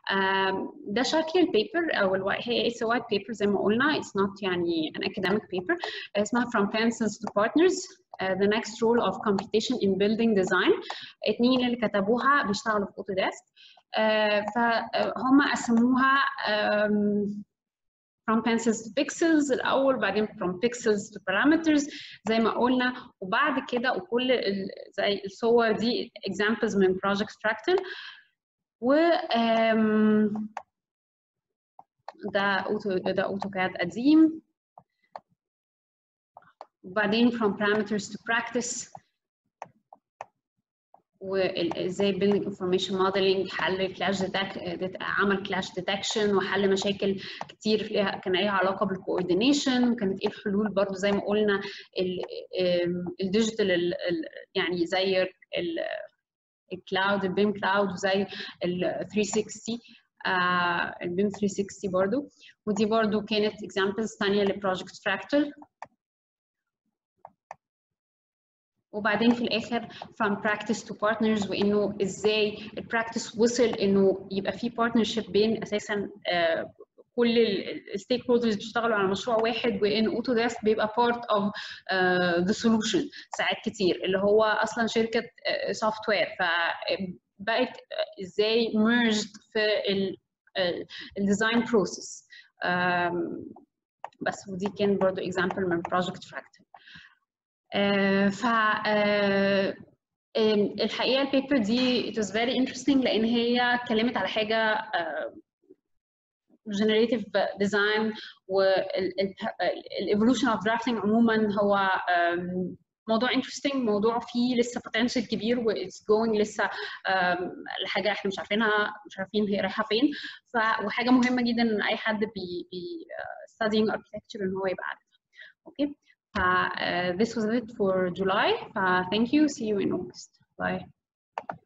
ده شكل البيبر او الواي هي اتس وايت بيبر زي ما قلنا اتس نوت يعني an academic paper اسمها from pencils to partners uh, the next rule of competition in building design اتنين اللي كتبوها بيشتغلوا في اوتوديسك uh, فهم قسموها um, from pencils to pixels الاول بعدين from pixels to parameters زي ما قلنا وبعد كده وكل ال زي الصور دي examples من project fractal و ده اوتو ده اوتوكاد قديم وبعدين from parameters to practice وازاي building information modeling حل كلاش عمل كلاش ديتكشن وحل مشاكل كتير فيها كان ليها علاقه بالكوردينيشن وكانت ايه الحلول برضو زي ما قلنا الديجيتال يعني زي الكلاود البيم كلاود وزي ال 360 آه البيم 360 برضو ودي برضو كانت examples ثانيه لبروجكت فراكتال وبعدين في الاخر from practice to partners وانه ازاي البراكتس وصل انه يبقى في partnership بين اساسا آه كل الستيك هولدرز بيشتغلوا على مشروع واحد وان اوتوديسك بيبقى part of ذا uh, solution ساعات كتير اللي هو اصلا شركه سوفت وير فبقت ازاي merged في الديزاين بروسيس بس ودي كان برضو example من project fractal Uh, ف uh, الحقيقه البيبر دي it was very interesting لان هي اتكلمت على حاجه uh, generative design والايفولوشن اوف درافتنج عموما هو um, موضوع interesting موضوع فيه لسه potential كبير و it's going لسه لحاجه احنا مش عارفينها مش عارفين هي رايحه فين ف وحاجه مهمه جدا ان اي حد بي, بي studying architecture ان هو يبقى عارفها اوكي okay. Uh, this was it for July. Uh, thank you. See you in August. Bye.